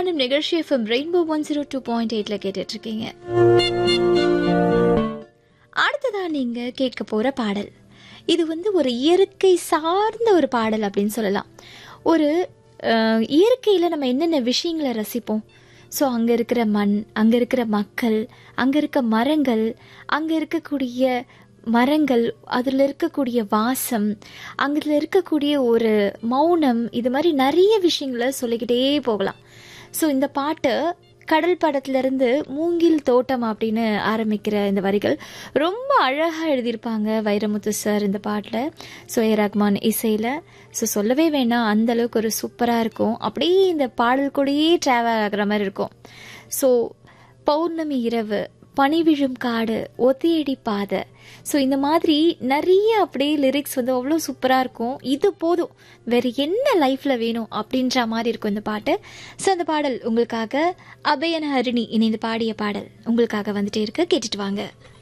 திரைகாணும் நிகழ்ச்சி FM Rainbow one zero two point எயிட்ல கேட்டுட்டு இருக்கீங்க அடுத்ததா நீங்க கேட்க போற பாடல் இது வந்து ஒரு இயற்கை சார்ந்த ஒரு பாடல் அப்படின்னு சொல்லலாம் ஒரு அஹ், இயற்கையில நம்ம என்னென்ன விஷயங்களை ரசிப்போம் ஸோ அங்க இருக்கிற மண் அங்க இருக்கிற மக்கள் அங்க இருக்க மரங்கள் அங்க இருக்கக்கூடிய மரங்கள் அதில் இருக்கக்கூடிய வாசம் அங்கில் இருக்கக்கூடிய ஒரு மௌனம் இது மாதிரி நிறைய விஷயங்களை சொல்லிக்கிட்டே போகலாம் ஸோ இந்த பாட்டு கடல் படத்துலேருந்து மூங்கில் தோட்டம் அப்படின்னு ஆரம்பிக்கிற இந்த வரிகள் ரொம்ப அழகாக எழுதியிருப்பாங்க வைரமுத்து சார் இந்த பாட்டில் ஸோ ஏ ரஹ்மான் இசையில் ஸோ சொல்லவே வேணாம் அந்த அளவுக்கு ஒரு சூப்பராக இருக்கும் அப்படியே இந்த பாடல் கூடயே ட்ராவல் ஆகுற மாதிரி இருக்கும் ஸோ பௌர்ணமி இரவு பனி விழும் காடு ஒத்தையடி பாதை ஸோ இந்த மாதிரி நிறைய அப்படியே லிரிக்ஸ் வந்து அவ்வளோ சூப்பராக இருக்கும் இது போதும் வேற என்ன லைஃப்பில் வேணும் அப்படின்ற மாதிரி இருக்கும் இந்த பாட்டு ஸோ அந்த பாடல் உங்களுக்காக அபயன ஹரிணி இணைந்து பாடிய பாடல் உங்களுக்காக வந்துட்டே இருக்கு கேட்டுட்டு வாங்க